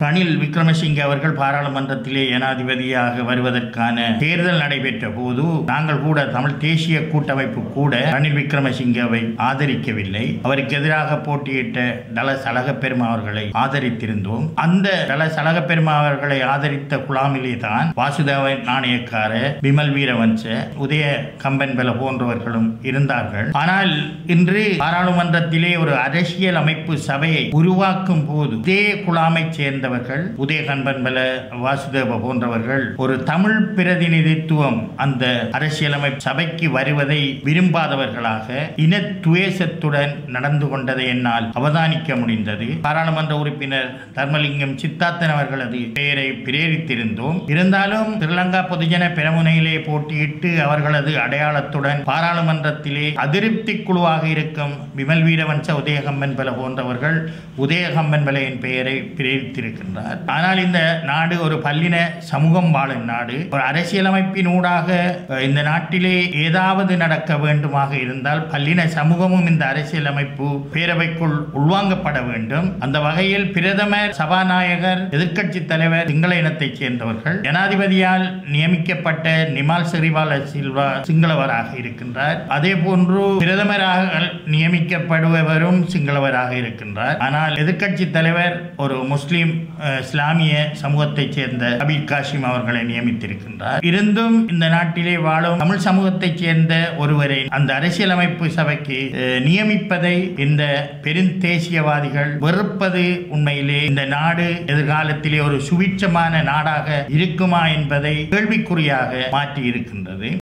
ரணில் விக்ரமசிங்கே அவர்கள் பாராளுமன்றத்திலே ஜனாதிபதியாக வருவதற்கான தேர்தல் நடைபெற்ற போது நாங்கள் கூட தமிழ் தேசிய கூட்டமைப்பு கூட ரணில் விக்ரமசிங்கவை ஆதரிக்கவில்லை அவருக்கு எதிராக போட்டியிட்ட டலஸ் அழகப்பெருமா அவர்களை ஆதரித்திருந்தோம் அந்த டலஸ் அழகப்பெருமா அவர்களை ஆதரித்த குழாமிலே தான் வாசுதேவ நாணயக்கார விமல் வீரவன்ச உதய கம்பன்பல போன்றவர்களும் இருந்தார்கள் ஆனால் இன்று பாராளுமன்றத்திலே ஒரு அரசியல் அமைப்பு சபையை உருவாக்கும் போது இதே குழாமைச் சேர்ந்தவர்கள் உதய கம்பன்பல வாசுதேவ போன்றவர்கள் ஒரு தமிழ் பிரதிநிதித்துவம் அந்த அரசியலமைப்பு சபைக்கு வருவதை விரும்பாதவர்களாக இன துவேஷத்துடன் நடந்து கொண்டதை என்னால் அவதானிக்க முடிந்தது பாராளுமன்ற உறுப்பினர் தர்மலிங்கம் சித்தார்த்தன் அவர்களது பெயரை பிரேரித்திருந்தோம் இருந்தாலும் ஸ்ரீலங்கா பொதுஜன பெரமுனையிலே போட்டியிட்டு அவர்களது அடையாளத்துடன் பாராளுமன்றத்திலே அதிருப்தி குழுவாக இருக்கும் விமல் வீரவன்ச உதயகம்பன் பல போன்றவர்கள் உதயகம்பன் பலையின் பெயரை பிரேரித்திருக்கின்றார் ஆனால் இந்த நாடு ஒரு பல்லின சமூகம் வாழும் நாடு ஒரு அரசியலமைப்பின் ஊடாக அஹ், இந்த நாட்டிலே ஏதாவது நடக்க வேண்டுமாக இருந்தால் பல்லின சமூகமும் இந்த அரசியலமைப்பு பேரவைக்குள் உள்வாங்கப்பட வேண்டும் அந்த வகையில் பிரதமர் சபாநாயகர் எதிர்க்கட்சி தலைவர் சிங்கள இனத்தைச் சேர்ந்தவர்கள் ஜனாதிபதியால் நியமிக்கப்பட்ட நிமால் செரிவால சில்வா சிங்களவராக இருக்கின்றார் அதே போன்று பிரதமராக நியமிக்கப்படுபவரும் சிங்களவராக இருக்கின்றார் ஆனால் எதிர்க்கட்சி தலைவர் ஒரு முஸ்லிம் அஹ், இஸ்லாமிய சமூகத்தைச் சேர்ந்த அபீர் காசிம் அவர்களை நியமித்திருக்கின்றார் இருந்தும் இந்த நாட்டிலே வாழும் தமிழ் சமூகத்தைச் சேர்ந்த ஒருவரை அந்த அரசியலமைப்பு சபைக்கு அஹ், நியமிப்பதை இந்த பெருந்தேசியவாதிகள் வெறுப்பது உண்மையிலே இந்த நாடு எதிர்காலத்திலே ஒரு சுபிட்சமான நாடாக இருக்குமா என்பதை கேள்விக்குறியாக மாற்றி இருக்கின்றது